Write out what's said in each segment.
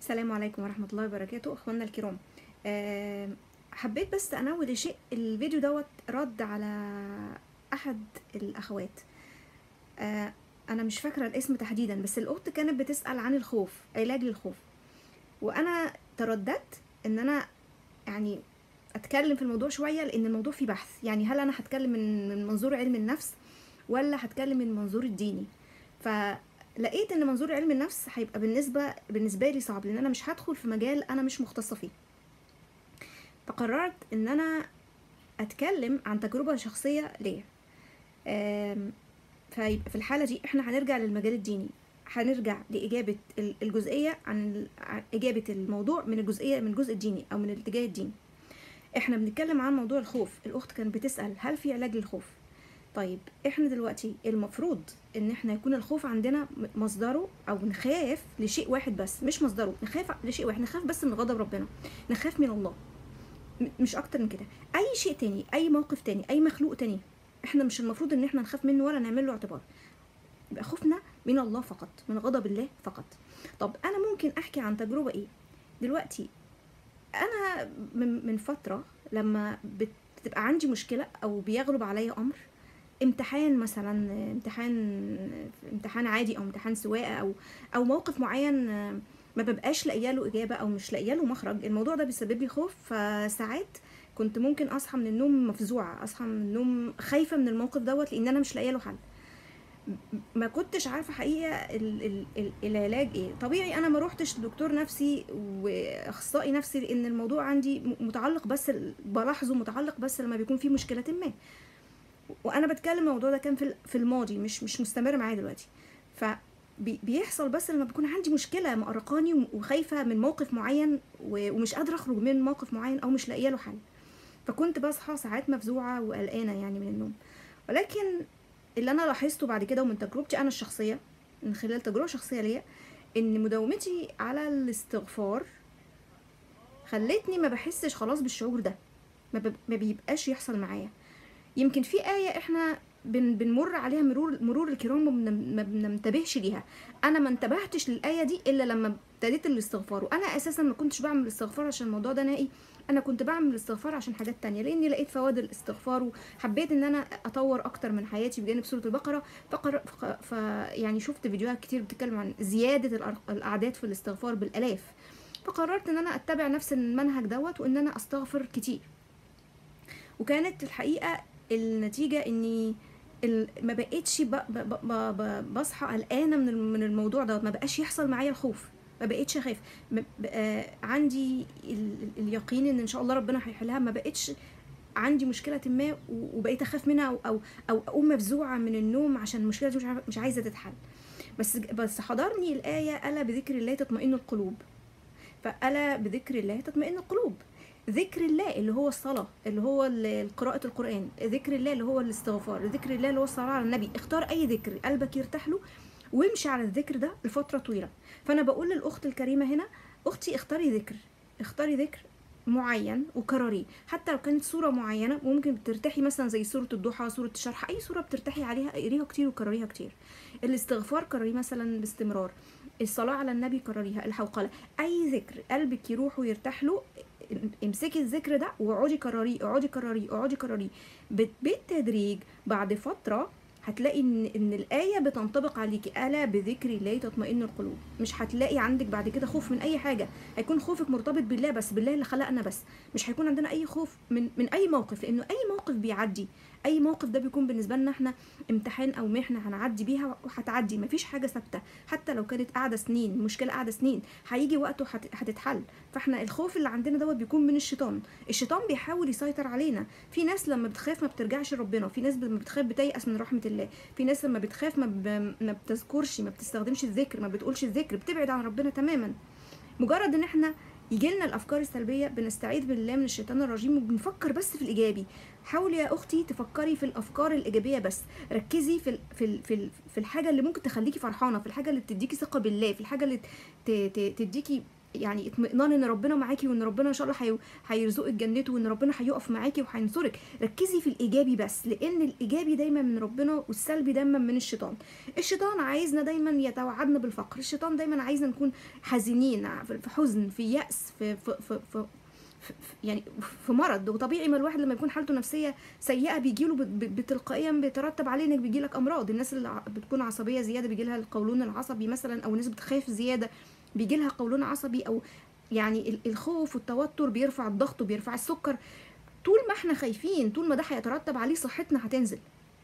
السلام عليكم ورحمة الله وبركاته اخواننا الكرام أه حبيت بس انوه لشيء الفيديو دوت رد على احد الاخوات أه انا مش فاكرة الاسم تحديدا بس الاخت كانت بتسأل عن الخوف علاج للخوف وانا ترددت ان انا يعني اتكلم في الموضوع شوية لان الموضوع فيه بحث يعني هل انا هتكلم من من منظور علم النفس ولا هتكلم من منظور الديني فلقيت ان منظور علم النفس هيبقى بالنسبه بالنسبه لي صعب لان انا مش هدخل في مجال انا مش مختصه فيه فقررت ان انا اتكلم عن تجربه شخصيه ليا آم، فيبقى في الحاله دي احنا هنرجع للمجال الديني هنرجع لاجابه ال- الجزئيه عن عن اجابه الموضوع من الجزئيه من الجزء الديني او من الاتجاه الديني احنا بنتكلم عن موضوع الخوف الاخت كانت بتسال هل في علاج للخوف طيب احنا دلوقتي المفروض ان احنا يكون الخوف عندنا م- مصدره او نخاف لشيء واحد بس مش مصدره نخاف لشيء واحد نخاف بس من غضب ربنا نخاف من الله م- مش اكتر من كده اي شيء تاني اي موقف تاني اي مخلوق تاني احنا مش المفروض ان احنا نخاف منه ولا نعمل له اعتبار يبقى خوفنا من الله فقط من غضب الله فقط طب انا ممكن احكي عن تجربه ايه دلوقتي انا من من فتره لما بتبقى عندي مشكله او بيغلب عليا امر امتحان مثلا امتحان امتحان عادي او امتحان سواقه او او موقف معين ما ببقاش لاقيه له اجابه او مش لاقيه له مخرج الموضوع ده بيسبب لي خوف فساعات كنت ممكن اصحى من النوم مفزوعه اصحى من النوم خايفه من الموقف دوت لان انا مش لاقيه له حل ما كنتش عارفه حقيقه ال ال ال العلاج ايه طبيعي انا ما روحتش لدكتور نفسي واخصائي نفسي لان الموضوع عندي م- متعلق بس بلاحظه متعلق بس لما بيكون في مشكله ما وانا بتكلم الموضوع ده كان في ال- في الماضي مش مش مستمر معايا دلوقتي ف بي- بيحصل بس لما بيكون عندي مشكله مقرقاني وم- وخايفه من موقف معين و- ومش قادره اخرج من موقف معين او مش لاقيه له حل فكنت بصحى ساعات مفزوعه وقلقانه يعني من النوم ولكن اللي انا لاحظته بعد كده ومن تجربتي انا الشخصيه من خلال تجربه شخصيه ليا ان مداومتي على الاستغفار خلتني ما بحسش خلاص بالشعور ده ما, ب... ما بيبقاش يحصل معايا يمكن في آية احنا بن بنمر عليها مرور مرور الكرام وما بن- ما بننتبهش ليها انا ما انتبهتش للآية دي الا لما ابتديت الاستغفار وانا اساسا ما كنتش بعمل الاستغفار عشان الموضوع ده نائي انا كنت بعمل الاستغفار عشان حاجات تانية لاني لقيت فوائد الاستغفار وحبيت ان انا اطور اكتر من حياتي بجانب سورة البقرة فقر... ف... ف... يعني شفت فيديوهات كتير بتتكلم عن زيادة الأر- الاعداد في الاستغفار بالالاف فقررت ان انا اتبع نفس المنهج دوت وان انا استغفر كتير وكانت الحقيقه النتيجه اني ال- ما بقتش ب- ب- ب- ب- ب- بصحى قلقانه من الم- من الموضوع ده ما بقاش يحصل معايا الخوف ما بقتش اخاف م- بقى عندي ال- ال- اليقين ان ان شاء الله ربنا هيحلها ما بقتش عندي مشكله ما و- وبقيت اخاف منها او او او اقوم مفزوعه من النوم عشان المشكله دي مش عارفة- مش عايزه تتحل بس بس حضرني الايه الا بذكر الله تطمئن القلوب فألا بذكر الله تطمئن القلوب ذكر الله اللي هو الصلاة اللي هو ال- قراءة القرآن ذكر الله اللي هو الاستغفار ذكر الله اللي هو الصلاة على النبي اختار أي ذكر قلبك يرتاح له وامشي على الذكر ده لفترة طويلة فأنا بقول للأخت الكريمة هنا أختي اختاري ذكر اختاري ذكر معين وكرريه حتى لو كانت صورة معينة ممكن ترتاحي مثلا زي سورة الضحى سورة الشرح أي صورة بترتاحي عليها اقريها كتير وكرريها كتير الاستغفار كرريه مثلا باستمرار الصلاة على النبي كرريها الحوقلة أي ذكر قلبك يروح ويرتاح له امسكي الذكر ده واقعدي كرريه اقعدي كرريه اقعدي كرريه بت- بالتدريج بعد فترة هتلاقي ان ان الايه بتنطبق عليكي الا بذكر الله تطمئن القلوب مش هتلاقي عندك بعد كده خوف من اي حاجه هيكون خوفك مرتبط بالله بس بالله اللي خلقنا بس مش هيكون عندنا اي خوف من من اي موقف لانه اي موقف بيعدي اي موقف ده بيكون بالنسبه لنا احنا امتحان او محنه هنعدي بيها وهتعدي مفيش حاجه ثابته حتى لو كانت قاعده سنين المشكله قاعده سنين هيجي وقت وهت- هتتحل فاحنا الخوف اللي عندنا دوت بيكون من الشيطان الشيطان بيحاول يسيطر علينا في ناس لما بتخاف ما بترجعش لربنا في ناس لما بتخاف بتيأس من رحمه الله في ناس لما بتخاف ما, ب... ما بتذكرش ما بتستخدمش الذكر ما بتقولش الذكر بتبعد عن ربنا تماما مجرد ان احنا يجي لنا الافكار السلبيه بنستعيذ بالله من الشيطان الرجيم وبنفكر بس في الايجابي حاولي يا اختي تفكري في الافكار الايجابيه بس ركزي في ال في ال في, ال في الحاجه اللي ممكن تخليكي فرحانه في الحاجه اللي بتديكي ثقه بالله في الحاجه اللي ت ت تديكي يعني اطمئنان ان ربنا معاكي وان ربنا ان شاء الله هي- هيرزقك جنته وان ربنا هيقف معاكي وهينصرك ركزي في الايجابي بس لان الايجابي دايما من ربنا والسلبي دايما من الشيطان الشيطان عايزنا دايما يتوعدنا بالفقر الشيطان دايما عايزنا نكون حزينين في حزن في يأس في في في, في في- يعني في مرض وطبيعي ما الواحد لما يكون حالته نفسيه سيئه بيجيله بت- بت- بتلقائيا بيترتب عليه انك بيجيلك امراض الناس اللي ع- بتكون عصبيه زياده بيجيلها القولون العصبي مثلا او الناس بتخاف زياده بيجيلها قولون عصبي او يعني ال- الخوف والتوتر بيرفع الضغط وبيرفع السكر طول ما احنا خايفين طول ما ده هيترتب عليه صحتنا هتنزل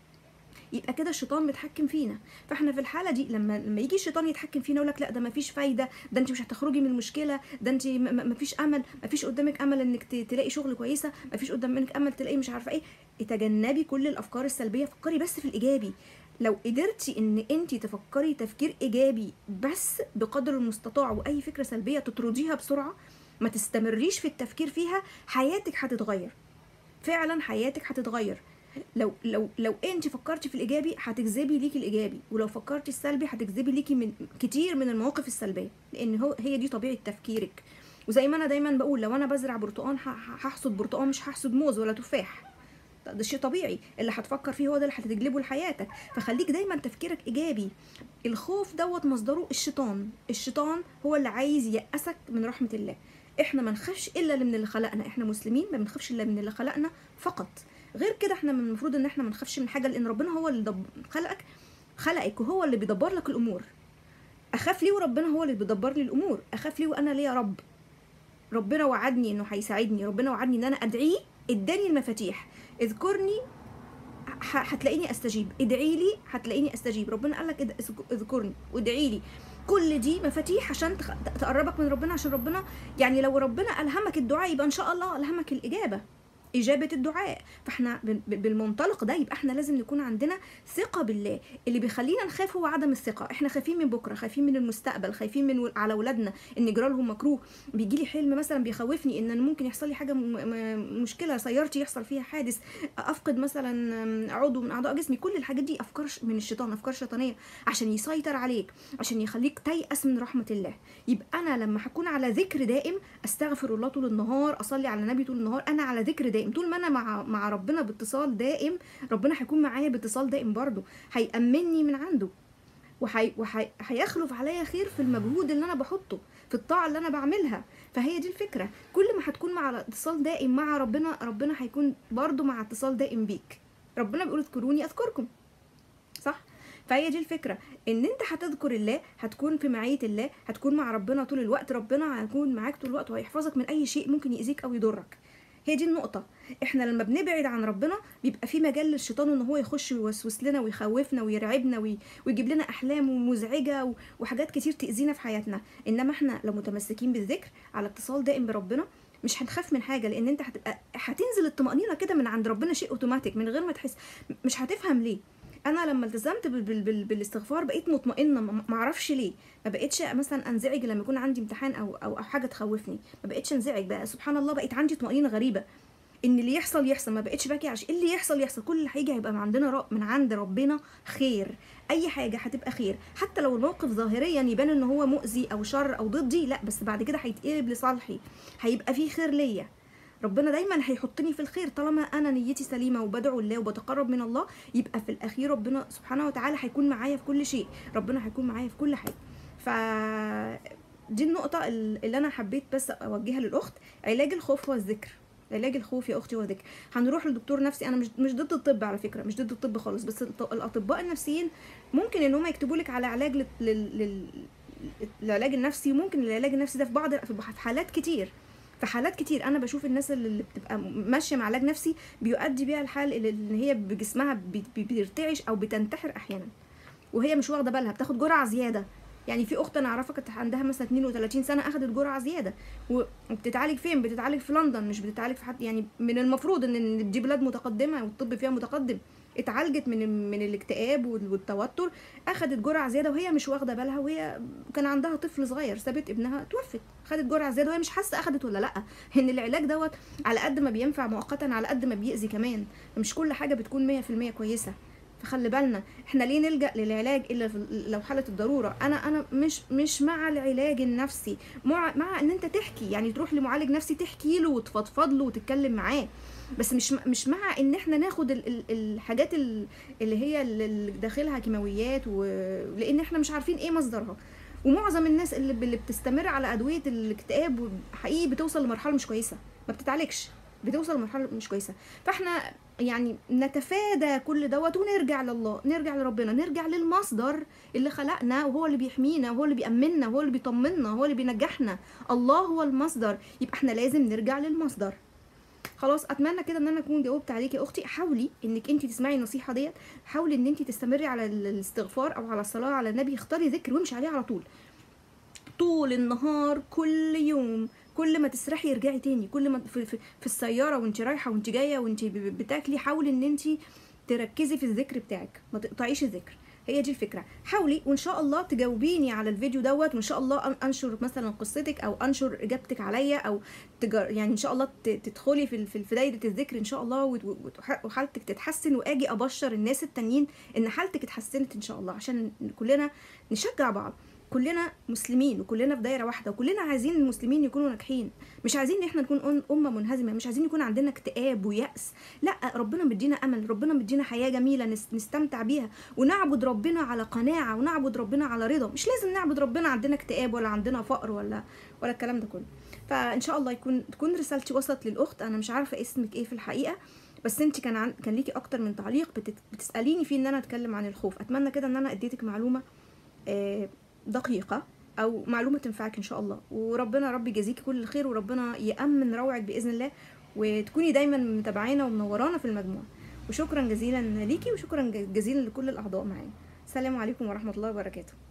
يبقى كده الشيطان متحكم فينا فاحنا في الحاله دي لما لما يجي الشيطان يتحكم فينا يقول لك لا ده مفيش فايده ده انت مش هتخرجي من المشكله ده انت م- م- مفيش امل مفيش قدامك امل انك ت- تلاقي شغل كويسه مفيش قدامك امل تلاقي مش عارفه ايه تجنبي كل الافكار السلبيه فكري بس في الايجابي لو قدرتي ان انت تفكري تفكير ايجابي بس بقدر المستطاع واي فكره سلبيه تطرديها بسرعه ما تستمريش في التفكير فيها حياتك هتتغير فعلا حياتك هتتغير لو لو لو انت فكرتي في الايجابي هتجذبي ليكي الايجابي ولو فكرتي السلبي هتجذبي ليكي من كتير من المواقف السلبيه لان هو هي دي طبيعه تفكيرك وزي ما انا دايما بقول لو انا بزرع برتقان ه- ه- هحصد برتقان مش هحصد موز ولا تفاح ده ده شيء طبيعي اللي هتفكر فيه هو ده اللي هتجلبه لحياتك فخليك دايما تفكيرك ايجابي الخوف دوت مصدره الشيطان الشيطان هو اللي عايز ييأسك من رحمه الله احنا ما نخافش الا من اللي خلقنا احنا مسلمين ما بنخافش الا من اللي خلقنا فقط غير كده احنا من المفروض ان احنا ما نخافش من حاجه لان ربنا هو اللي دب... خلقك خلقك وهو اللي بيدبر لك الامور اخاف ليه وربنا هو اللي بيدبر لي الامور اخاف ليه وانا ليه يا رب ربنا وعدني انه هيساعدني ربنا وعدني ان انا ادعيه اداني المفاتيح اذكرني ه- هتلاقيني استجيب ادعي لي هتلاقيني استجيب ربنا قال لك اد- اذكرني وادعي لي كل دي مفاتيح عشان تخ- تقربك من ربنا عشان ربنا يعني لو ربنا الهمك الدعاء يبقى ان شاء الله الهمك الاجابه إجابة الدعاء فاحنا بال- بال- بالمنطلق ده يبقى احنا لازم نكون عندنا ثقة بالله اللي بيخلينا نخاف هو عدم الثقة احنا خايفين من بكرة خايفين من المستقبل خايفين من ول- على ولادنا ان يجرى لهم مكروه بيجي لي حلم مثلا بيخوفني ان أنا ممكن يحصل لي حاجة م- م- مشكلة سيارتي يحصل فيها حادث افقد مثلا عضو من اعضاء جسمي كل الحاجات دي افكار ش- من الشيطان افكار شيطانية عشان يسيطر عليك عشان يخليك تيأس من رحمة الله يبقى انا لما هكون على ذكر دائم استغفر الله طول النهار اصلي على النبي طول النهار انا على ذكر دائم طول ما انا مع مع ربنا باتصال دائم ربنا هيكون معايا باتصال دائم برضه هيأمني من عنده وهي- وهي- هيخلف عليا خير في المجهود اللي انا بحطه في الطاعه اللي انا بعملها فهي دي الفكره كل ما هتكون مع اتصال دائم مع ربنا ربنا هيكون برضه مع اتصال دائم بيك ربنا بيقول اذكروني اذكركم صح فهي دي الفكره ان انت هتذكر الله هتكون في معيه الله هتكون مع ربنا طول الوقت ربنا هيكون معاك طول الوقت وهيحفظك من اي شيء ممكن يأذيك او يضرك هي دي النقطة احنا لما بنبعد عن ربنا بيبقى في مجال للشيطان ان هو يخش ويوسوس لنا ويخوفنا ويرعبنا وي... ويجيب لنا احلام مزعجة و... وحاجات كتير تأذينا في حياتنا انما احنا لو متمسكين بالذكر على اتصال دائم بربنا مش هنخاف من حاجة لان انت هتبقى هتنزل الطمأنينة كده من عند ربنا شيء اوتوماتيك من غير ما تحس مش هتفهم ليه انا لما التزمت بال... بال... بال... بالاستغفار بقيت مطمئنه ما ما اعرفش ليه ما بقتش مثلا انزعج لما يكون عندي امتحان او او, أو حاجه تخوفني ما بقتش انزعج بقى سبحان الله بقيت عندي طمأنينه غريبه ان اللي يحصل يحصل ما بقتش باكي عشان اللي يحصل يحصل كل اللي هيجي هيبقى من عندنا رب من عند ربنا خير اي حاجه هتبقى خير حتى لو الموقف ظاهريا يبان ان هو مؤذي او شر او ضدي لا بس بعد كده هيتقلب لصالحي هيبقى فيه خير ليا ربنا دايما هيحطني في الخير طالما انا نيتي سليمه وبدعو الله وبتقرب من الله يبقى في الاخير ربنا سبحانه وتعالى هيكون معايا في كل شيء ربنا هيكون معايا في كل حاجه ف دي النقطة اللي أنا حبيت بس أوجهها للأخت علاج الخوف هو الذكر علاج الخوف يا اختي هو ذكر هنروح لدكتور نفسي انا مش مش ضد الطب على فكره مش ضد الطب خالص بس الط- الاطباء النفسيين ممكن ان هم يكتبوا لك على علاج لل... لل... لل... العلاج النفسي وممكن العلاج النفسي ده في بعض في حالات كتير في حالات كتير انا بشوف الناس اللي بتبقى ماشيه مع علاج نفسي بيؤدي بيها الحال اللي إن هي بجسمها بي- بي- بترتعش او بتنتحر احيانا وهي مش واخده بالها بتاخد جرعه زياده يعني في اخت انا اعرفها كانت عندها مثلا 32 سنه اخدت جرعه زياده و- وبتتعالج فين بتتعالج في لندن مش بتتعالج في حد يعني من المفروض ان إن دي بلاد متقدمه والطب فيها متقدم اتعالجت من من الاكتئاب وال- والتوتر اخدت جرعه زياده وهي مش واخده بالها وهي كان عندها طفل صغير سابت ابنها توفت خدت جرعه زياده وهي مش حاسه اخدت ولا لا ان العلاج دوت على قد ما بينفع مؤقتا على قد ما بيأذي كمان مش كل حاجه بتكون 100% كويسه فخلي بالنا احنا ليه نلجا للعلاج الا في لو حاله الضروره انا انا مش مش مع العلاج النفسي مع مع ان انت تحكي يعني تروح لمعالج نفسي تحكي له وتفضفض له وتتكلم معاه بس مش مش مع ان احنا ناخد ال- ال- الحاجات ال- اللي هي اللي داخلها كيماويات ولان احنا مش عارفين ايه مصدرها ومعظم الناس اللي اللي بتستمر على ادويه الاكتئاب حقيقي بتوصل لمرحله مش كويسه ما بتتعالجش بتوصل لمرحله مش كويسه فاحنا يعني نتفادى كل دوت ونرجع لله نرجع لربنا نرجع للمصدر اللي خلقنا وهو اللي بيحمينا وهو اللي بيأمننا وهو اللي بيطمنا وهو اللي بينجحنا الله هو المصدر يبقى احنا لازم نرجع للمصدر خلاص اتمنى كده ان انا اكون جاوبت عليكي يا اختي حاولي انك انت تسمعي النصيحه ديت حاولي ان انت تستمري على ال- الاستغفار او على الصلاه على النبي اختاري ذكر وامشي عليه على طول طول النهار كل يوم كل ما تسرحي ارجعي تاني كل ما في, في, في السياره وانت رايحه وانت جايه وانت ب- ب- بتاكلي حاولي ان انت تركزي في الذكر بتاعك ما تقطعيش الذكر هي دي الفكره حاولي وان شاء الله تجاوبيني على الفيديو دوت وان شاء الله أن- انشر مثلا قصتك او انشر اجابتك عليا او تجار يعني ان شاء الله ت- تدخلي في في في دايره الذكر ان شاء الله وت- وت- وحالتك تتحسن واجي ابشر الناس التانيين ان حالتك اتحسنت ان شاء الله عشان كلنا نشجع بعض كلنا مسلمين وكلنا في دايره واحده وكلنا عايزين المسلمين يكونوا ناجحين مش عايزين ان احنا نكون أم- امه منهزمه مش عايزين يكون عندنا اكتئاب ويأس لا ربنا مدينا امل ربنا مدينا حياه جميله نس- نستمتع بيها ونعبد ربنا على قناعه ونعبد ربنا على رضا مش لازم نعبد ربنا عندنا اكتئاب ولا عندنا فقر ولا ولا الكلام ده كله فان شاء الله يكون تكون رسالتي وصلت للاخت انا مش عارفه اسمك ايه في الحقيقه بس انت كان عن... كان ليكي اكتر من تعليق بتت... بتساليني فيه ان انا اتكلم عن الخوف اتمنى كده ان انا اديتك معلومه آه، دقيقة أو معلومة تنفعك إن شاء الله وربنا رب يجازيكي كل الخير وربنا يأمن روعك بإذن الله وتكوني دايما متابعانا ومنورانا في المجموعة وشكرا جزيلا ليكي وشكرا جزيلا لكل الأعضاء معانا السلام عليكم ورحمة الله وبركاته